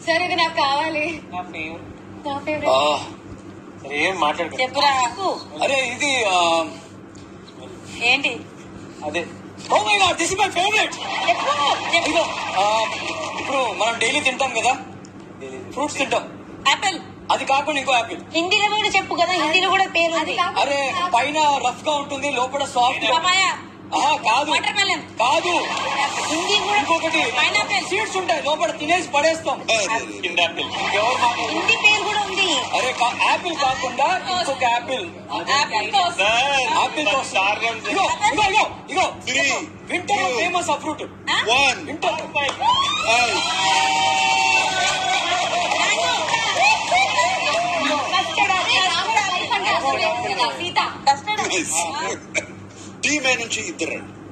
సరే ఇది నాకు కావాలి నా ఫేవరెట్ నా ఆ, ఫేవరెట్ సరే ఏం మాట్లాడుకో చెప్పురా చెప్పు. అరే ఇది ఆ, ఏంటి అదే oh my god this is my favourite చెప్పు చెప్పు ఇదిగో ఆ, ఇప్పుడు మనం డైలీ తింటాం కదా ఫ్రూట్స్ తింటాం యాపిల్ అది కాకుండా ఇంకో యాపిల్ హిందీలో కూడా చెప్పు కదా హిందీలో కూడా పేరు అది ఉంది కాకుండా అరే పైన రఫ్ గా ఉంటుంది లోపల సాఫ్ట్ పపాయ కాదు వాటర్ మెలన్ కాదు హిందీ కూడా ఇంకొకటి పైనాపిల్ సీడ్స్ ఉంటాయి లోపల తినేసి పడేస్తాం కింద యాపిల్ ఇంకెవరు మాట్లాడు హిందీ పేరు కూడా ఉంది అరే యాపిల్ కాకుండా ఇంకొక యాపిల్ యాపిల్ టోస్ట్ ఆపిల్ కోసం స్టార్ గన్స్ ఇగో ఇగో ఇగో ఇగో Three, వింటర్ two, ఫేమస్ ఆ ఫ్రూట్ One. Winter Out. సీత కస్టర్డ్ Nice. టీ మే నుంచి ఇద్దరు